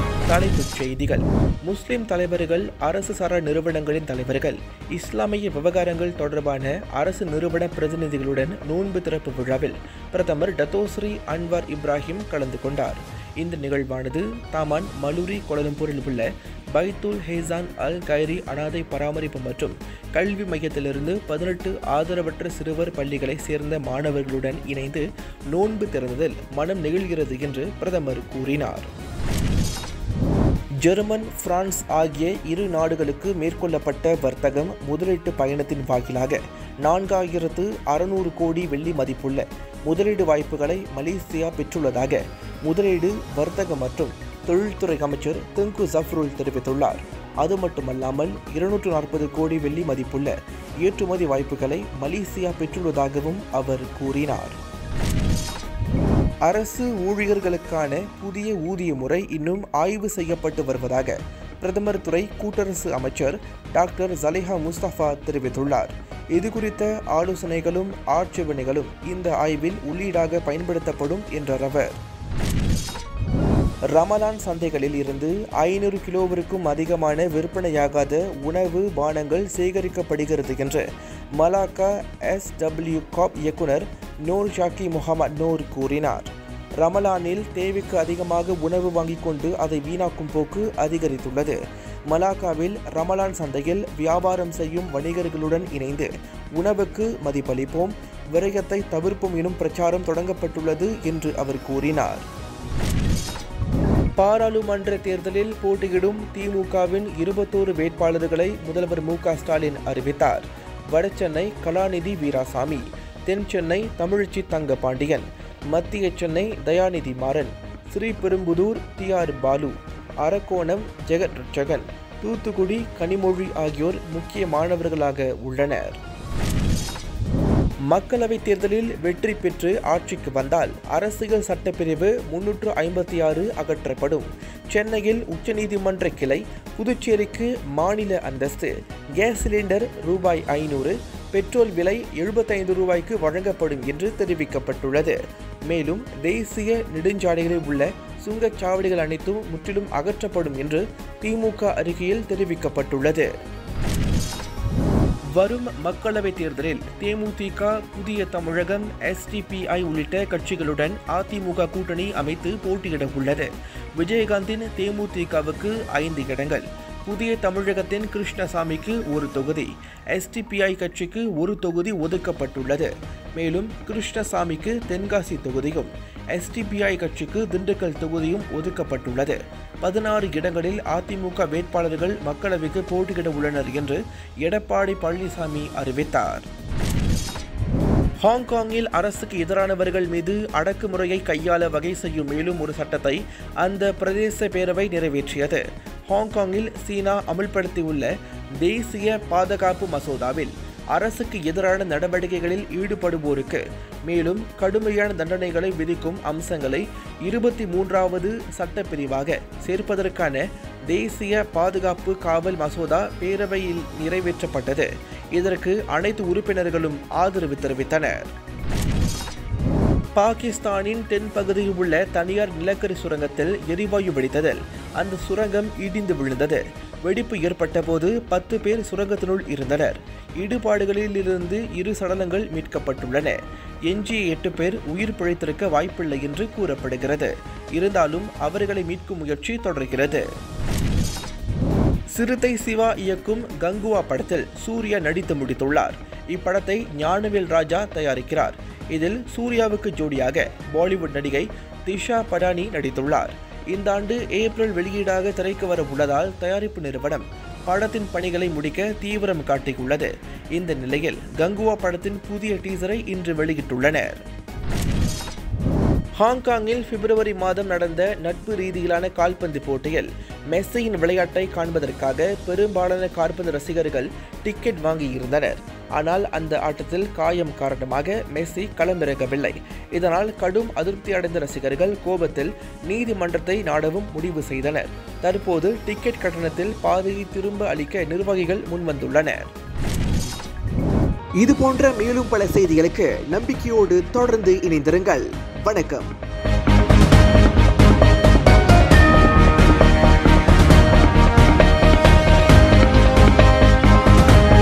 தலைப்புச் செய்திகள் முஸ்லிம் தலைவர்கள் அரசு சாரா நிறுவனங்களின் தலைவர்கள் இஸ்லாமிய விவகாரங்கள் தொடர்பான அரசு நிறுவன பிரதிநிதிகளுடன் நோன்பு திறப்பு விழாவில் பிரதமர் டத்தோஸ்ரீ அன்வார் இப்ராஹிம் கலந்து கொண்டார் இந்த நிகழ்வானது தாமான் மலூரி கோலம்பூரில் உள்ள பைத்துல் ஹேசான் அல் கைரி அனாதை பராமரிப்பு மற்றும் கல்வி மையத்திலிருந்து பதினெட்டு ஆதரவற்ற சிறுவர் பள்ளிகளை சேர்ந்த மாணவர்களுடன் இணைந்து நோன்பு திறந்ததில் மனம் நெகிழ்கிறது என்று பிரதமர் கூறினார் ஜெர்மன் பிரான்ஸ் ஆகிய இரு நாடுகளுக்கு மேற்கொள்ளப்பட்ட வர்த்தகம் முதலீட்டு பயணத்தின் வாயிலாக நான்காயிரத்து அறுநூறு கோடி வெள்ளி மதிப்புள்ள முதலீடு வாய்ப்புகளை மலேசியா பெற்றுள்ளதாக முதலீடு வர்த்தக மற்றும் தொழில்துறை அமைச்சர் தெங்கு ஜஃப்ருல் தெரிவித்துள்ளார் அது மட்டுமல்லாமல் இருநூற்று நாற்பது கோடி வெள்ளி மதிப்புள்ள ஏற்றுமதி வாய்ப்புகளை மலேசியா பெற்றுள்ளதாகவும் அவர் கூறினார் அரசு ஊழியர்களுக்கான புதிய ஊதிய முறை இன்னும் ஆய்வு செய்யப்பட்டு வருவதாக பிரதமர் துறை கூட்டரசு அமைச்சர் டாக்டர் ஜலிஹா முஸ்தபா தெரிவித்துள்ளார் இது குறித்த ஆலோசனைகளும் ஆட்சேபனைகளும் இந்த ஆய்வில் உள்ளீடாக பயன்படுத்தப்படும் என்றார் அவர் ரமலான் சந்தைகளில் இருந்து ஐநூறு கிலோவிற்கும் அதிகமான விற்பனையாகாத உணவு பானங்கள் சேகரிக்கப்படுகிறது என்று மலாக்கா எஸ் டபிள்யூ காப் இயக்குனர் நூர் ஷாக்கி முகமது நூர் கூறினார் ரமலானில் தேவைக்கு அதிகமாக உணவு வாங்கிக் கொண்டு அதை வீணாக்கும் போக்கு அதிகரித்துள்ளது மலாக்காவில் ரமலான் சந்தையில் வியாபாரம் செய்யும் வணிகர்களுடன் இணைந்து உணவுக்கு மதிப்பளிப்போம் விரயத்தை தவிர்ப்போம் எனும் பிரச்சாரம் தொடங்கப்பட்டுள்ளது என்று அவர் கூறினார் பாராளுமன்ற தேர்தலில் போட்டியிடும் திமுகவின் இருபத்தோரு வேட்பாளர்களை முதல்வர் மு ஸ்டாலின் அறிவித்தார் வடசென்னை கலாநிதி வீராசாமி தென் சென்னை தமிழச்சி தங்கபாண்டியன் மத்திய சென்னை தயாநிதி மாறன் ஸ்ரீபெரும்புதூர் டி ஆர் பாலு அரக்கோணம் ஜெகத் ரட்சகன் தூத்துக்குடி கனிமொழி ஆகியோர் முக்கிய மாணவர்களாக உள்ளனர் மக்களவைத் தேர்தலில் வெற்றி பெற்று ஆட்சிக்கு வந்தால் அரசியல் சட்டப்பிரிவு முன்னூற்று ஐம்பத்தி ஆறு அகற்றப்படும் சென்னையில் உச்சநீதிமன்ற கிளை புதுச்சேரிக்கு மாநில அந்தஸ்து கேஸ் சிலிண்டர் ரூபாய் ஐநூறு பெட்ரோல் விலை எழுபத்தைந்து ரூபாய்க்கு வழங்கப்படும் என்று தெரிவிக்கப்பட்டுள்ளது மேலும் தேசிய நெடுஞ்சாலைகளில் உள்ள சுங்கச்சாவடிகள் அனைத்தும் முற்றிலும் அகற்றப்படும் என்று திமுக அறிக்கையில் தெரிவிக்கப்பட்டுள்ளது வரும் மக்களவைத் தேர்தலில் தேமுதிக புதிய தமிழகம் எஸ்டிபிஐ உள்ளிட்ட கட்சிகளுடன் அதிமுக கூட்டணி அமைத்து போட்டியிட உள்ளது விஜயகாந்தின் தேமுதிகவுக்கு ஐந்து இடங்கள் புதிய தமிழகத்தின் கிருஷ்ணசாமிக்கு ஒரு தொகுதி எஸ்டிபிஐ கட்சிக்கு ஒரு தொகுதி ஒதுக்கப்பட்டுள்ளது மேலும் கிருஷ்ணசாமிக்கு தென்காசி தொகுதியும் எஸ்டிபிஐ கட்சிக்கு திண்டுக்கல் தொகுதியும் ஒதுக்கப்பட்டுள்ளது பதினாறு இடங்களில் அதிமுக வேட்பாளர்கள் மக்களவைக்கு போட்டியிட உள்ளனர் என்று எடப்பாடி பழனிசாமி அறிவித்தார் ஹாங்காங்கில் அரசுக்கு எதிரானவர்கள் மீது அடக்குமுறையை கையாள வகை செய்யும் மேலும் ஒரு சட்டத்தை அந்த பிரதேச பேரவை நிறைவேற்றியது ஹாங்காங்கில் சீனா அமல்படுத்தியுள்ள தேசிய பாதுகாப்பு மசோதாவில் அரசுக்கு எதிரான நடவடிக்கைகளில் ஈடுபடுவோருக்கு மேலும் கடுமையான தண்டனைகளை விதிக்கும் அம்சங்களை இருபத்தி மூன்றாவது சட்டப்பிரிவாக சேர்ப்பதற்கான தேசிய பாதுகாப்பு காவல் மசோதா பேரவையில் நிறைவேற்றப்பட்டது இதற்கு அனைத்து உறுப்பினர்களும் ஆதரவு தெரிவித்தனர் பாகிஸ்தானின் தென்பகுதியில் உள்ள தனியார் நிலக்கரி சுரங்கத்தில் எரிவாயு வெடித்ததில் அந்த சுரங்கம் இடிந்து விழுந்தது வெடிப்பு ஏற்பட்ட போது பத்து பேர் சுரங்கத்தினுள் இருந்தனர் இடுபாடுகளில் இருந்து இரு சடலங்கள் மீட்கப்பட்டுள்ளன எஞ்சிய எட்டு பேர் உயிர் பிழைத்திருக்க வாய்ப்பில்லை என்று கூறப்படுகிறது இருந்தாலும் அவர்களை மீட்கும் முயற்சி தொடர்கிறது சிறுத்தை சிவா இயக்கும் கங்குவா படத்தில் சூர்யா நடித்து முடித்துள்ளார் இப்படத்தை ஞானவேல் ராஜா தயாரிக்கிறார் இதில் சூர்யாவுக்கு ஜோடியாக பாலிவுட் நடிகை திஷா படானி நடித்துள்ளார் இந்த ஆண்டு ஏப்ரல் வெளியீடாக திரைக்கு வர உள்ளதால் தயாரிப்பு நிறுவனம் படத்தின் பணிகளை முடிக்க தீவிரம் காட்டியுள்ளது இந்த நிலையில் கங்குவா படத்தின் புதிய டீசரை இன்று வெளியிட்டுள்ளனர் ஹாங்காங்கில் பிப்ரவரி மாதம் நடந்த நட்பு ரீதியிலான கால்பந்து போட்டியில் மெஸ்ஸியின் விளையாட்டை காண்பதற்காக பெரும்பாலான கால்பந்து ரசிகர்கள் டிக்கெட் வாங்கியிருந்தனர் ஆனால் அந்த ஆட்டத்தில் காயம் காரணமாக மெஸ்ஸி களமிறங்கவில்லை இதனால் கடும் அதிருப்தி அடைந்த ரசிகர்கள் கோபத்தில் நீதிமன்றத்தை நாடவும் முடிவு செய்தனர் தற்போது டிக்கெட் கட்டணத்தில் பாதையை திரும்ப அளிக்க நிர்வாகிகள் முன்வந்துள்ளனர் இது போன்ற மேலும் பல செய்திகளுக்கு நம்பிக்கையோடு தொடர்ந்து இணைந்திருங்கள் வணக்கம்